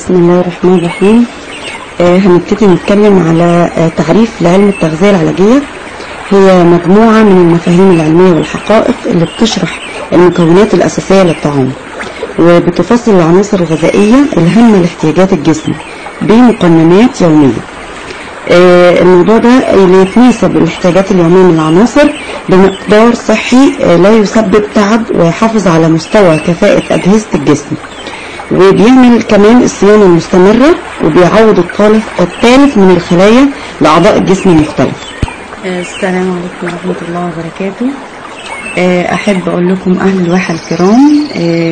بسم الله الرحمن الرحيم آه هنبتدي نتكلم على آه تعريف لعلم التغذية العلاجية هي مجموعة من المفاهيم العلمية والحقائق اللي بتشرح المكونات الأساسية للطعام وبتفصل العناصر الغذائية الهامة لاحتياجات الجسم بمقننات يومية آه الموضوع ده اللي يتناسب الاحتياجات اليومية من العناصر بمقدار صحي آه لا يسبب تعب ويحافظ على مستوى كفاءة أجهزة الجسم وبيعمل كمان الصيانة المستمرة وبيعوض الطالف التالف من الخلايا لأعضاء الجسم المختلف السلام عليكم ورحمة الله وبركاته أحب أقول لكم أهل الواحة الكرام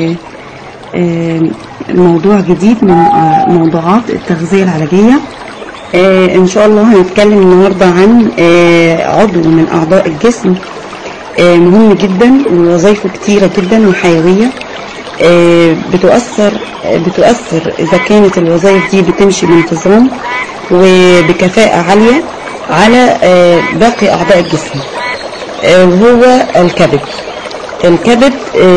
موضوع جديد من موضوعات التغذية العلاجية إن شاء الله هنتكلم النهاردة عن عضو من أعضاء الجسم مهم جدا ووظائفه كتيرة جدا وحيوية بتؤثر بتؤثر إذا كانت الوظائف دي بتمشي بانتظام وبكفاءة عالية على باقي أعضاء الجسم وهو الكبد الكبد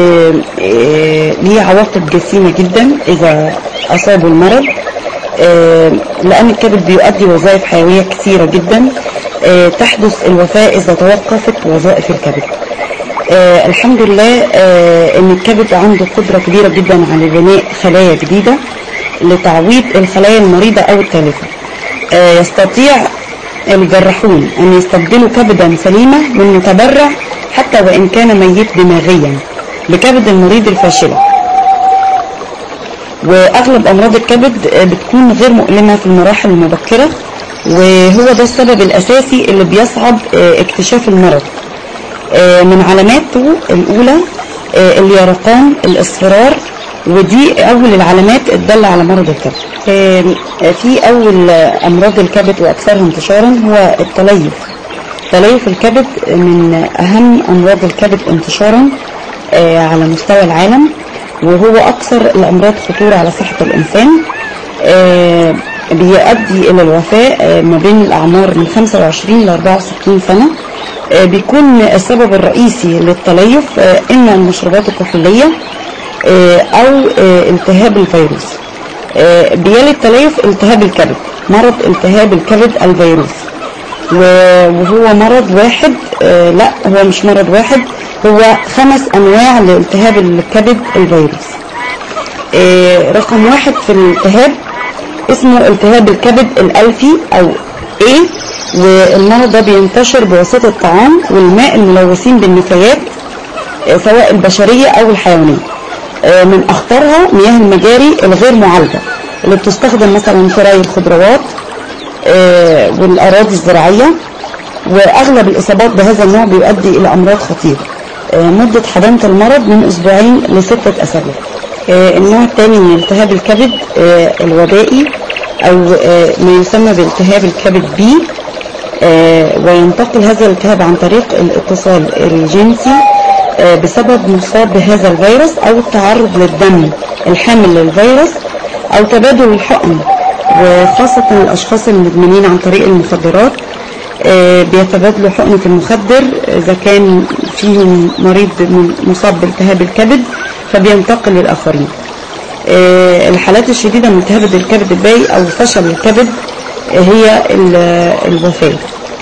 ليه عواقب جسيمة جدا إذا أصابه المرض لأن الكبد بيؤدي وظائف حيوية كثيرة جدا تحدث الوفاة إذا توقفت وظائف الكبد آه الحمد لله آه ان الكبد عنده قدرة كبيرة جدا على بناء خلايا جديدة لتعويض الخلايا المريضة او التالفة آه يستطيع الجراحون ان يستبدلوا كبدا سليمة من متبرع حتى وان كان ميت دماغيا بكبد المريض الفاشلة واغلب امراض الكبد بتكون غير مؤلمة في المراحل المبكرة وهو ده السبب الاساسي اللي بيصعب اكتشاف المرض من علاماته الأولى اليرقان الإصفرار ودي أول العلامات الدالة على مرض الكبد في أول أمراض الكبد وأكثرها انتشارا هو التليف تليف الكبد من أهم أمراض الكبد انتشارا على مستوى العالم وهو أكثر الأمراض خطورة على صحة الإنسان بيؤدي إلى الوفاة ما بين الأعمار من 25 ل 64 سنة بيكون السبب الرئيسي للتليف إما المشروبات الكحولية أو التهاب الفيروس بيلي التليف التهاب الكبد مرض التهاب الكبد الفيروسي وهو مرض واحد لا هو مش مرض واحد هو خمس أنواع لالتهاب الكبد الفيروسي رقم واحد في الالتهاب اسمه التهاب الكبد الألفي أو A والمرض ده بينتشر بواسطة الطعام والماء الملوثين بالنفايات سواء البشرية أو الحيوانية من أخطرها مياه المجاري الغير معالجة اللي بتستخدم مثلا في ري الخضروات والأراضي الزراعية وأغلب الإصابات بهذا النوع بيؤدي إلى أمراض خطيرة مدة حضانة المرض من أسبوعين لستة أسابيع النوع الثاني من التهاب الكبد الوبائي أو ما يسمى بالتهاب الكبد بي وينتقل هذا الالتهاب عن طريق الاتصال الجنسي بسبب مصاب بهذا الفيروس أو التعرض للدم الحامل للفيروس أو تبادل الحقن وخاصة الأشخاص المدمنين عن طريق المخدرات بيتبادلوا حقنة المخدر إذا كان فيهم مريض مصاب بالتهاب الكبد فبينتقل للآخرين الحالات الشديدة من التهاب الكبد الباقي أو فشل الكبد هي الوفاة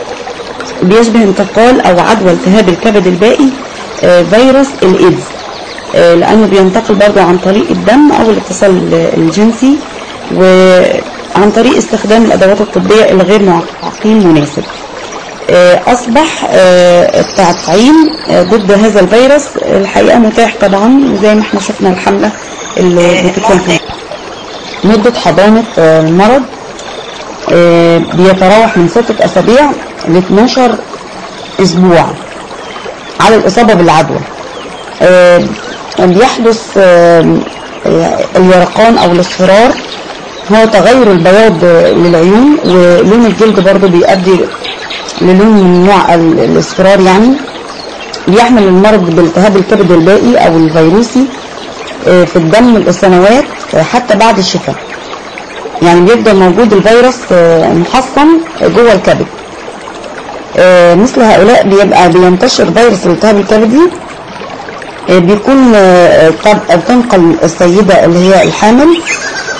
بيشبه انتقال أو عدوى التهاب الكبد الباقي فيروس الإيدز لأنه بينتقل برضو عن طريق الدم أو الاتصال الجنسي وعن طريق استخدام الأدوات الطبية الغير معقيم مناسب أصبح التطعيم ضد هذا الفيروس الحقيقة متاح طبعا زي ما احنا شفنا الحملة اللي بتكون فيها مدة حضانة المرض بيتراوح من ستة أسابيع ل 12 أسبوع على الإصابة بالعدوى بيحدث اليرقان أو الاصفرار هو تغير البياض للعيون ولون الجلد برضو بيؤدي للون من نوع الاصفرار يعني بيحمل المرض بالتهاب الكبد البائي أو الفيروسي في الدم لسنوات حتى بعد الشفاء يعني بيفضل موجود الفيروس محصن جوه الكبد مثل هؤلاء بيبقى بينتشر فيروس الالتهاب الكبدي بيكون بتنقل السيدة اللي هي الحامل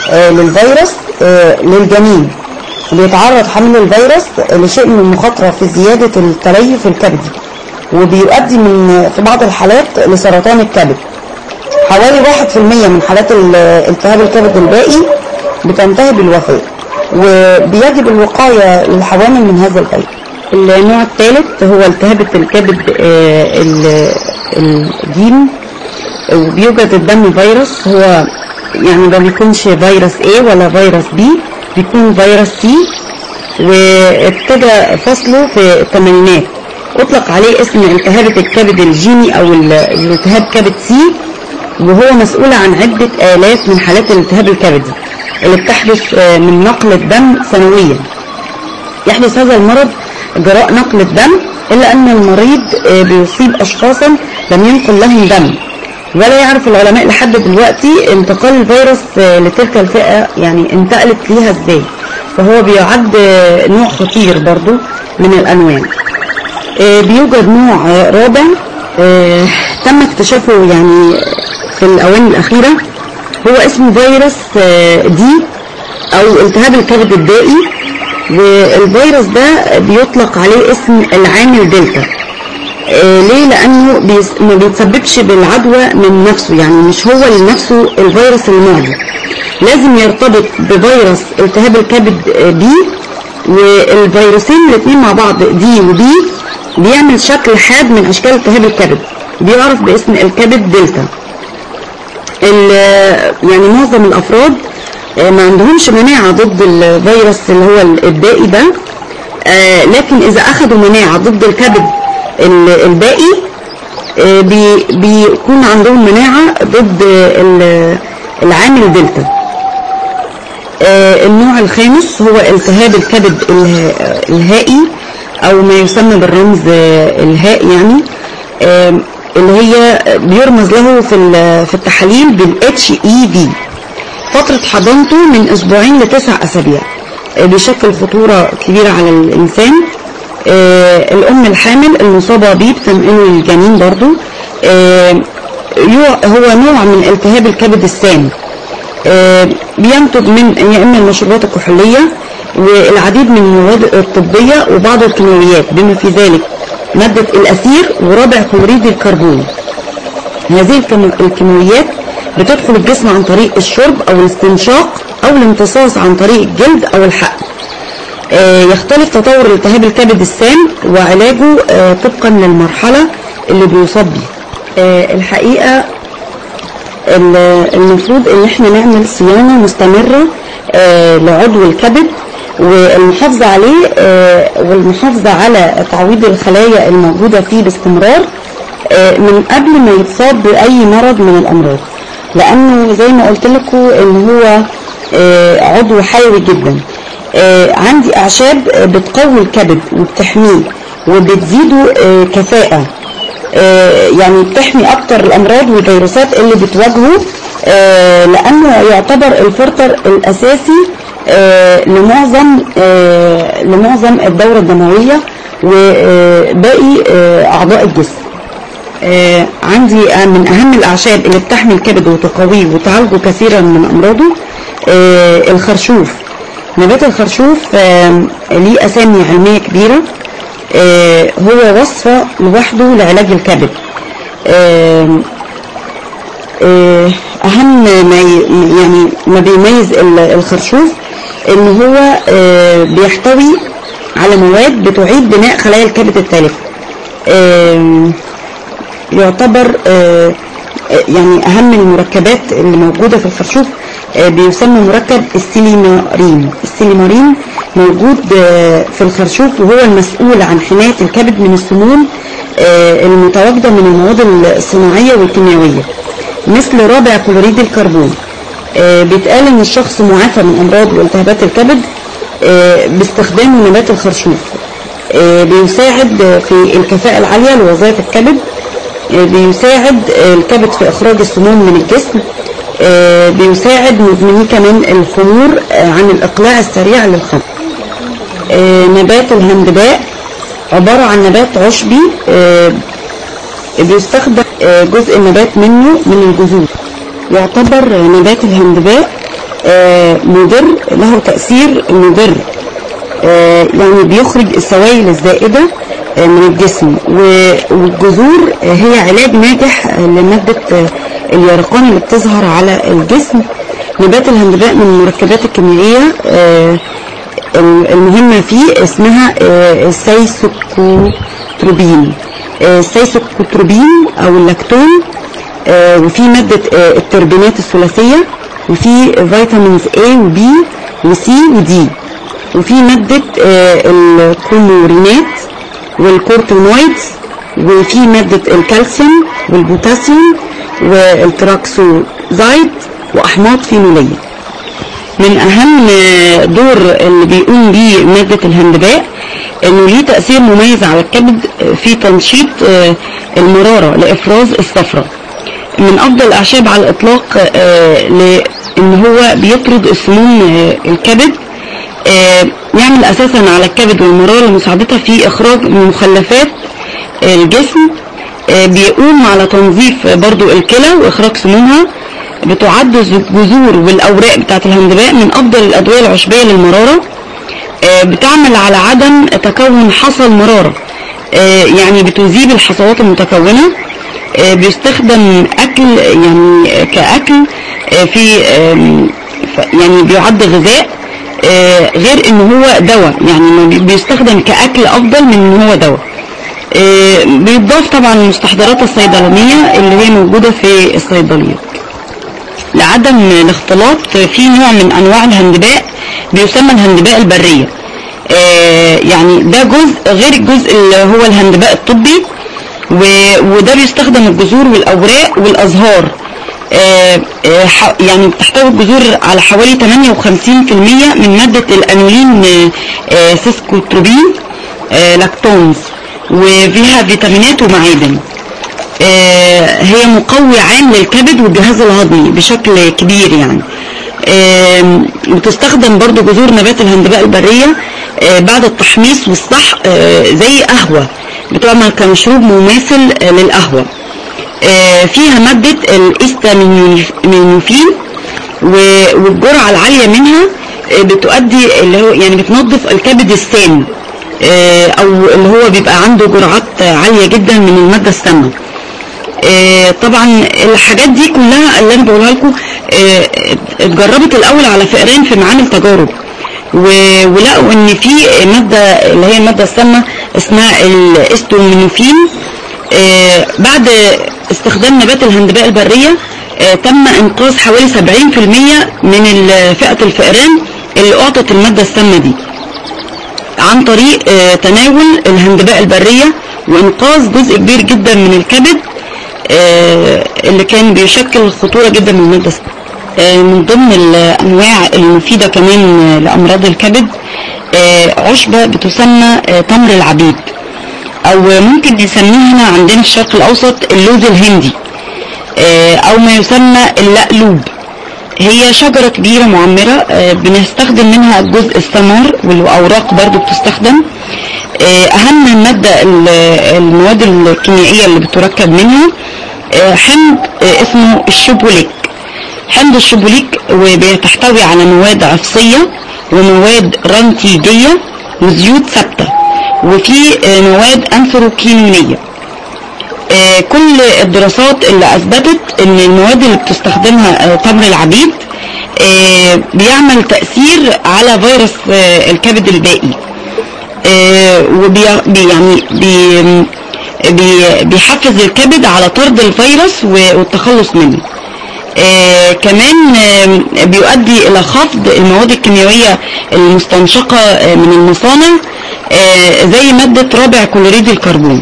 آه، للفيروس آه، للجنين بيتعرض حمل الفيروس لشيء من المخاطرة في زيادة التليف الكبدي وبيؤدي من في بعض الحالات لسرطان الكبد حوالي 1% من حالات ال- التهاب الكبد الباقي بتنتهي بالوفاة وبيجب الوقاية للحوامل من هذا الفيروس النوع الثالث هو التهاب الكبد آه، ال- الجيم وبيوجد الدم فيروس هو يعني ما بيكونش فيروس A ولا فيروس B بيكون فيروس C وابتدى فصله في الثمانينات اطلق عليه اسم التهاب الكبد الجيني او ال- الالتهاب كبد سي وهو مسؤول عن عدة آلاف من حالات الالتهاب الكبدي اللي بتحدث آه، من نقل الدم سنويا يحدث هذا المرض جراء نقل الدم إلا أن المريض آه، بيصيب أشخاصا لم ينقل لهم دم ولا يعرف العلماء لحد دلوقتي انتقال الفيروس آه، لتلك الفئة يعني انتقلت ليها ازاي فهو بيعد آه، نوع خطير برضو من الأنواع آه، بيوجد نوع آه، رابع آه، تم اكتشافه يعني في الأوان الأخيرة هو اسمه فيروس آه، دي أو التهاب الكبد الدائي والفيروس ده بيطلق عليه اسم العامل دلتا آه، ليه لأنه بيس ما بيتسببش بالعدوى من نفسه يعني مش هو لنفسه الفيروس المعدي لازم يرتبط بفيروس التهاب الكبد آه، بي والفيروسين الاثنين مع بعض دي وبي بيعمل شكل حاد من اشكال التهاب الكبد بيعرف باسم الكبد دلتا ال- يعني معظم الافراد آه، ما عندهمش مناعة ضد الفيروس اللي هو الدائي ده آه، لكن اذا اخذوا مناعة ضد الكبد ال- الباقي آه، بي- بيكون عندهم مناعة ضد ال- العامل دلتا آه، النوع الخامس هو التهاب الكبد اله- الهائي او ما يسمى بالرمز آه، الهاء يعني آه، اللي هي بيرمز له في ال- في التحاليل بالاتش اي في فترة حضانته من اسبوعين لتسع اسابيع آه، بيشكل خطورة كبيرة على الانسان آه، الام الحامل المصابة بيه بتنقله للجنين برضو آه، يو- هو نوع من التهاب الكبد السام آه، بينتج من يا اما المشروبات الكحوليه والعديد من المواد الطبيه وبعض الكيماويات بما في ذلك ماده الاسير ورابع كلوريد الكربون هذه الكيمو- الكيماويات بتدخل الجسم عن طريق الشرب او الاستنشاق او الامتصاص عن طريق الجلد او الحقن آه، يختلف تطور التهاب الكبد السام وعلاجه آه، طبقا للمرحله اللي بيصاب بيها آه، الحقيقه ال- المفروض ان احنا نعمل صيانة مستمرة آه، لعضو الكبد والمحافظة عليه آه، والمحافظة على تعويض الخلايا الموجودة فيه باستمرار آه، من قبل ما يتصاب بأي مرض من الأمراض لأنه زي ما قلت لكم ان هو آه، عضو حيوي جدا آه، عندي أعشاب آه، بتقوي الكبد وبتحميه وبتزيده آه، كفاءة آه، يعني بتحمي اكتر الامراض والفيروسات اللي بتواجهه آه، لانه يعتبر الفلتر الاساسي آه، لمعظم آه، لمعظم الدورة الدموية وباقي آه، اعضاء الجسم آه، عندي آه، من اهم الاعشاب اللي بتحمي الكبد وتقويه وتعالجه كثيرا من امراضه آه، الخرشوف نبات الخرشوف آه، ليه اسامي علمية كبيرة آه، هو وصفة لوحده لعلاج الكبد آه، آه، اهم ما ي- يعني ما بيميز ال- الخرشوف ان هو آه، بيحتوي على مواد بتعيد بناء خلايا الكبد التالفة آه، يعتبر آه، آه، يعني اهم المركبات اللي موجودة في الخرشوف آه، بيسمى مركب السيليمارين السيليمارين موجود آه، في الخرشوف وهو المسؤول عن حماية الكبد من السموم آه، المتواجدة من المواد الصناعية والكيميائية مثل رابع كلوريد الكربون آه، بيتقال ان الشخص معافى من امراض والتهابات الكبد آه، باستخدام نبات الخرشوف آه، بيساعد آه، في الكفاءة العالية لوظائف الكبد آه، بيساعد آه، الكبد في اخراج السموم من الجسم آه، بيساعد مدمني كمان الخمور آه، عن الاقلاع السريع للخمر آه، نبات الهندباء عبارة عن نبات عشبي آه، بيستخدم آه، جزء النبات منه من الجذور يعتبر نبات الهندباء آه، مضر له تأثير مضر آه، يعني بيخرج السوائل الزائدة آه، من الجسم و- والجذور آه، هي علاج ناجح آه، لمادة آه، اليرقان اللي بتظهر على الجسم نبات الهندباء من المركبات الكيميائية آه، المهمة فيه اسمها آه، السيسوكوتروبين آه، السيسوكوتروبين او اللاكتون آه، وفي مادة آه، التربينات الثلاثية وفي فيتامينز A و B و C و D وفي مادة آه، الكومورينات والكورتينويدز وفي مادة الكالسيوم والبوتاسيوم والتراكسوزايد وأحماض فينولية من أهم آه، دور اللي بيقوم بيه مادة الهندباء إنه ليه تأثير مميز على الكبد آه، في تنشيط آه، المرارة لإفراز الصفرة من أفضل الأعشاب على الإطلاق آه، لأن هو بيطرد السموم آه، الكبد آه، يعمل أساسا على الكبد والمرارة لمساعدتها في إخراج مخلفات الجسم آه، بيقوم على تنظيف برضو الكلى وإخراج سمومها بتعد الجذور والأوراق بتاعت الهندباء من أفضل الأدوية العشبية للمرارة آه، بتعمل على عدم تكون حصى مرارة آه، يعني بتذيب الحصوات المتكونة آه، بيستخدم أكل يعني كأكل آه، في آم، ف- يعني بيعد غذاء آه، غير ان هو دواء يعني ما بي- بيستخدم كأكل أفضل من ان هو دواء آه، بيضاف طبعا المستحضرات الصيدلانية اللي هي موجودة في الصيدليات لعدم الاختلاط في نوع من انواع الهندباء بيسمى الهندباء البرية آه، يعني ده جزء غير الجزء اللي هو الهندباء الطبي و- وده بيستخدم الجذور والاوراق والازهار آه، آه، ح- يعني بتحتوي الجذور على حوالي 58% من مادة الانولين آه، آه، سيسكوتروبين آه، لاكتونز وفيها فيتامينات ومعادن آه، هي مقوي عام للكبد والجهاز الهضمي بشكل كبير يعني آم، بتستخدم برضو جذور نبات الهندباء البرية آه، بعد التحميص والصح آه، زي قهوة بتعمل كمشروب مماثل آه، للقهوة آه، فيها مادة الاستامينوفين و- والجرعة العالية منها آه، بتؤدي اللي هو يعني بتنظف الكبد السام آه، او اللي هو بيبقى عنده جرعات آه، عالية جدا من المادة السامة آه، طبعا الحاجات دي كلها اللي انا بقولها لكم آه، اتجربت الاول على فئران في معامل تجارب و- ولقوا ان في ماده اللي هي الماده السامه اسمها الاستومينوفين آه، بعد استخدام نبات الهندباء البريه آه، تم انقاذ حوالي 70% من ال- فئه الفئران اللي اعطت الماده السامه دي عن طريق آه، تناول الهندباء البرية وإنقاذ جزء كبير جدا من الكبد آه، اللي كان بيشكل خطورة جدا من المادة السامة. آه، من ضمن الأنواع المفيدة كمان آه، لأمراض الكبد آه، عشبة بتسمى آه، تمر العبيد أو ممكن نسميه هنا عندنا في الشرق الأوسط اللوز الهندي آه، أو ما يسمى اللقلوب هي شجرة كبيرة معمرة آه، بنستخدم منها جزء الثمار والأوراق برضو بتستخدم آه، أهم المادة ال- المواد الكيميائية اللي بتركب منها آه، حمض آه، اسمه الشوبوليك حمض الشوبوليك وبتحتوي على مواد عفصية ومواد رنتيجية وزيوت ثابتة وفي آه، مواد أنثروكينونية آه، كل الدراسات اللي اثبتت ان المواد اللي بتستخدمها آه، تمر العبيد آه، بيعمل تأثير على فيروس آه، الكبد البائي آه، وبي بي- يعني بي بي بيحفز الكبد على طرد الفيروس و- والتخلص منه آه كمان آه بيؤدي الى خفض المواد الكيميائية المستنشقة آه من المصانع آه زي مادة رابع كلوريد الكربون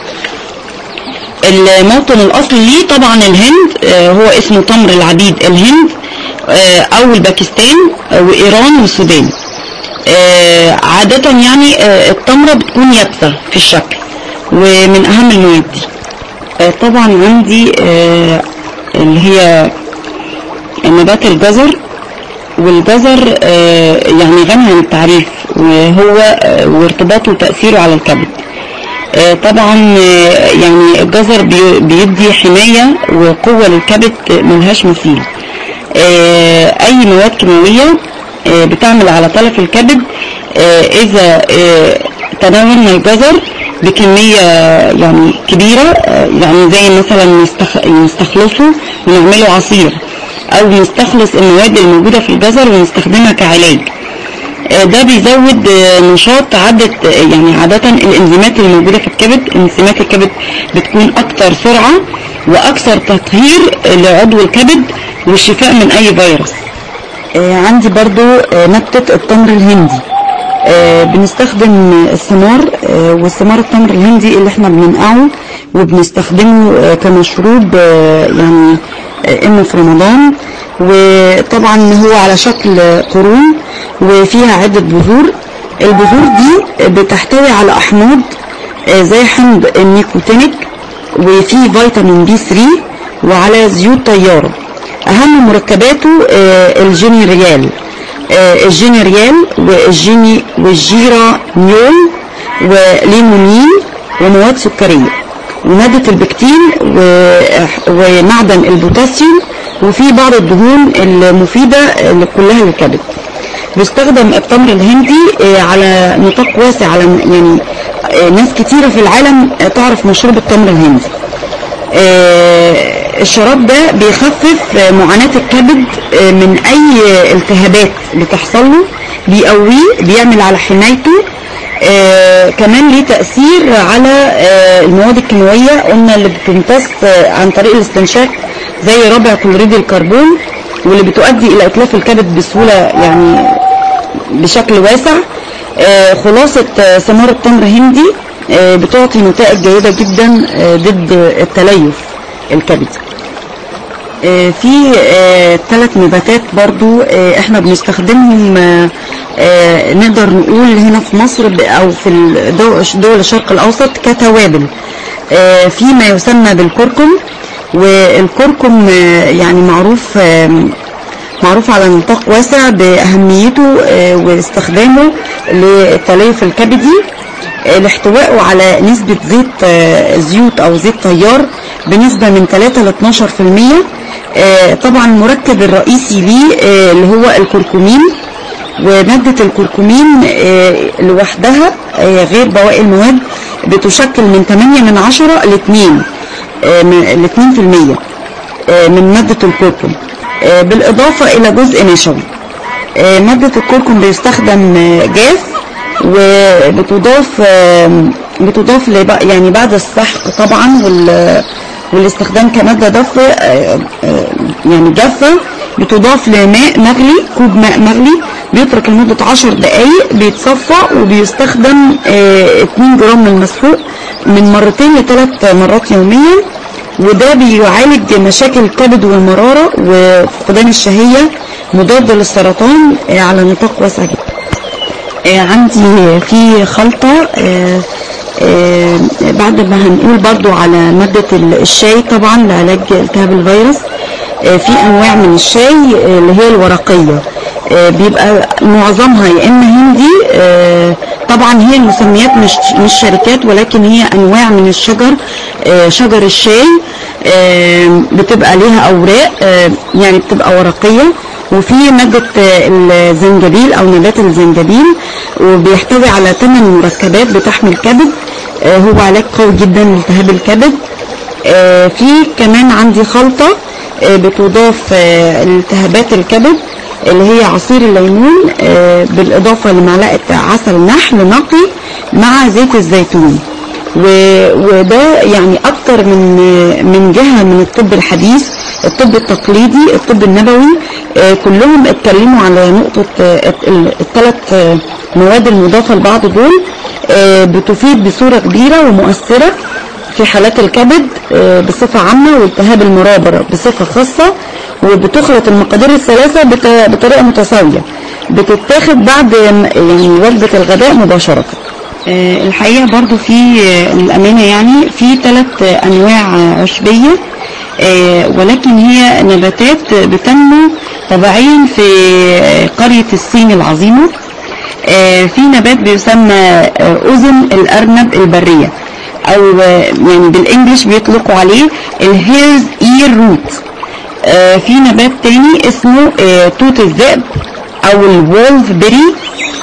الموطن الاصلي ليه طبعا الهند آه، هو اسمه تمر العبيد الهند آه، او الباكستان آه، وايران والسودان آه، عادة يعني آه، التمرة بتكون يابسة في الشكل ومن اهم المواد دي آه، طبعا عندي آه، اللي هي نبات الجزر والجزر آه، يعني غني عن التعريف وهو آه، وارتباطه وتأثيره على الكبد آه، طبعا آه، يعني الجزر بي- بيدي حماية وقوة للكبد ملهاش مثيل آه، اي مواد كيماوية آه، بتعمل على تلف الكبد آه، اذا آه، تناولنا الجزر بكمية يعني كبيرة آه، يعني زي مثلا نستخ- نستخلصه ونعمله عصير او نستخلص المواد الموجودة في الجزر ونستخدمها كعلاج آه، ده بيزود آه، نشاط عدة آه، يعني عادة الانزيمات اللي موجودة في الكبد انزيمات الكبد بتكون اكتر سرعة واكثر تطهير آه، لعضو الكبد والشفاء من اي فيروس آه، عندي برضو آه، نبتة التمر الهندي آه، بنستخدم الثمار آه، والثمار التمر الهندي اللي احنا بننقعه وبنستخدمه آه، كمشروب آه، يعني آه، اما في رمضان وطبعا هو على شكل قرون وفيها عدة بذور البذور دي بتحتوي على احماض آه، زي حمض النيكوتينيك وفي فيتامين بي 3 وعلى زيوت طيارة اهم مركباته آه، الجينيريال آه، الجينيريال والجيني والجيرا نيول وليمونين ومواد سكرية ومادة البكتين و- ومعدن البوتاسيوم وفي بعض الدهون المفيدة اللي كلها للكبد بيستخدم التمر الهندي آه، على نطاق واسع على يعني آه، ناس كتيرة في العالم آه، تعرف مشروب التمر الهندي آه، الشراب ده بيخفف آه، معاناة الكبد آه، من أي التهابات بتحصل له بيقويه بيعمل على حمايته آه، كمان ليه تأثير على آه، المواد الكيماوية قلنا اللي بتمتص آه، عن طريق الاستنشاق زي رابع كلوريد الكربون واللي بتؤدي إلى إتلاف الكبد بسهولة يعني بشكل واسع آه، خلاصة آه، ثمار التمر هندي آه، بتعطي نتائج جيدة جدا آه، ضد التليف الكبدي آه، في ثلاث نباتات برضو آه، احنا بنستخدمهم آه، آه، نقدر نقول هنا في مصر ب- او في الدول دول الشرق الاوسط كتوابل آه، في ما يسمى بالكركم والكركم آه، يعني معروف آم، معروف على نطاق واسع بأهميته آه، واستخدامه للتليف الكبدي آه، لاحتوائه على نسبة زيت آه، زيوت أو زيت طيار بنسبة من 3 ل 12% آه، طبعا المركب الرئيسي ليه آه، اللي هو الكركمين ومادة الكركمين آه، لوحدها آه، غير بواقي المواد بتشكل من 8 من 10 ل 2 ل 2% آه، من مادة الكركم آه، بالإضافة إلى جزء نشوي آه، مادة الكركم بيستخدم آه، جاف وبتضاف آه، بتضاف لب- يعني بعد السحق طبعا وال والاستخدام كمادة دافئة آه، آه، يعني جافة بتضاف لماء مغلي كوب ماء مغلي بيترك لمدة 10 دقايق بيتصفى وبيستخدم آه، 2 جرام من المسحوق من مرتين لثلاث مرات يوميا وده بيعالج مشاكل الكبد والمرارة وفقدان الشهية مضاد للسرطان آه، على نطاق واسع جدا آه، عندي في خلطة آه، آه، بعد ما هنقول برضو على مادة ال- الشاي طبعا لعلاج التهاب الفيروس آه، في انواع من الشاي آه، اللي هي الورقية آه، بيبقى معظمها يا اما هندي آه، طبعا هي المسميات مش مش شركات ولكن هي انواع من الشجر آه، شجر الشاي آه، بتبقى ليها اوراق آه، يعني بتبقى ورقية وفي مادة آه، الزنجبيل او نبات الزنجبيل وبيحتوي على ثمان مركبات بتحمي الكبد آه، هو علاج قوي جدا لالتهاب الكبد آه، في كمان عندي خلطة آه، بتضاف آه، لالتهابات الكبد اللي هي عصير الليمون آه، بالإضافة لمعلقة عسل نحل نقي مع زيت الزيتون و- وده يعني أكتر من من جهة من الطب الحديث الطب التقليدي الطب النبوي آه، كلهم اتكلموا على نقطة الثلاث مواد المضافة لبعض دول آه، بتفيد بصورة كبيرة ومؤثرة في حالات الكبد آه، بصفة عامة والتهاب المرابر بصفة خاصة وبتخلط المقادير الثلاثة بط- بطريقة متساوية بتتاخد بعد م- يعني وجبة الغداء مباشرة آه، الحقيقة برضو في آه، الأمانة يعني في ثلاث أنواع آه، عشبية آه، ولكن هي نباتات بتنمو طبيعيا في آه، قرية الصين العظيمة آه، في نبات بيسمى آه، أذن الأرنب البرية أو آه، يعني بالإنجلش بيطلقوا عليه الهيرز إير روت آه، في نبات تاني اسمه آه، توت الذئب او الولف بيري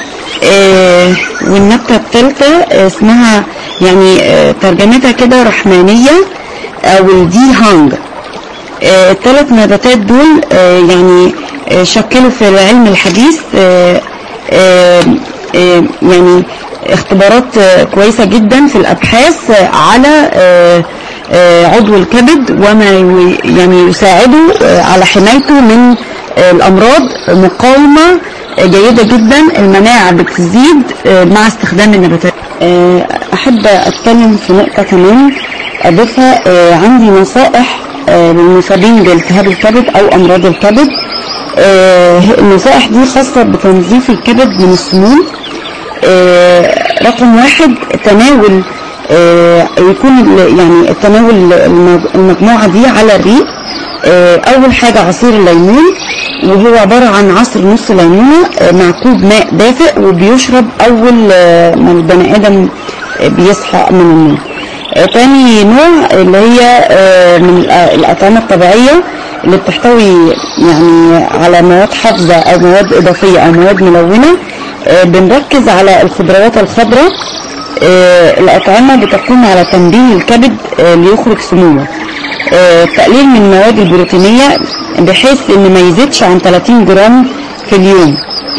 آه، والنبتة الثالثة اسمها يعني آه، ترجمتها كده رحمانية او الدي هانج آه، الثلاث نباتات دول آه، يعني آه، شكلوا في العلم الحديث آه، آه، آه، يعني اختبارات آه، كويسة جدا في الأبحاث آه، على آه، آه، عضو الكبد وما يو- يعني يساعده آه، على حمايته من آه، الأمراض مقاومة آه، جيدة جدا المناعة بتزيد آه، مع استخدام النباتات آه، أحب أتكلم في نقطة كمان أضيفها آه، عندي نصائح آه، للمصابين بالتهاب الكبد أو أمراض الكبد آه، النصائح دي خاصة بتنظيف الكبد من السموم آه، رقم واحد تناول آه، يكون ال- يعني التناول المج- المجموعة دي على الريق آه، أول حاجة عصير الليمون وهو عبارة عن عصر نص ليمونة آه، مع كوب ماء دافئ وبيشرب أول آه، ما البني آدم آه، بيصحى من النوم آه، تاني نوع اللي هي آه، من الأ- الأطعمة الطبيعية اللي بتحتوي يعني على مواد حافظة أو مواد إضافية أو مواد ملونة آه، بنركز على الخضروات الخضراء آه، الأطعمة بتقوم على تنبيه الكبد آه، ليخرج سمومه آه، تقليل من المواد البروتينية بحيث ان ما يزيدش عن 30 جرام في اليوم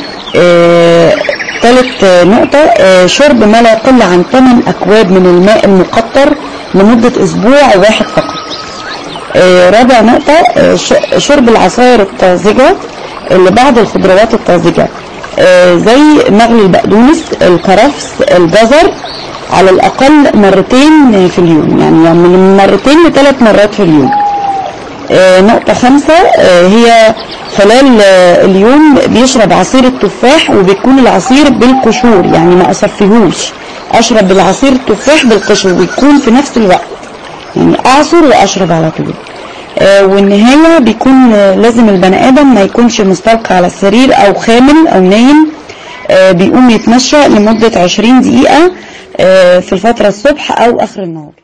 آه، ثالث آه، نقطة آه، شرب ما لا يقل عن 8 أكواب من الماء المقطر لمدة أسبوع واحد فقط آه، رابع نقطة آه، ش- شرب العصائر الطازجة لبعض الخضروات الطازجة آه، زي مغلي البقدونس الكرفس الجزر على الأقل مرتين في اليوم يعني من مرتين لثلاث مرات في اليوم آه، نقطة خمسة آه، هي خلال آه، اليوم بيشرب عصير التفاح وبيكون العصير بالقشور يعني ما أصفيهوش أشرب العصير التفاح بالقشور ويكون في نفس الوقت يعني أعصر وأشرب على طول آه، والنهاية بيكون آه، لازم البني آدم ما يكونش مستلقى على السرير أو خامل أو نايم آه، بيقوم يتمشى لمدة 20 دقيقة آه، في الفترة الصبح أو آخر النهار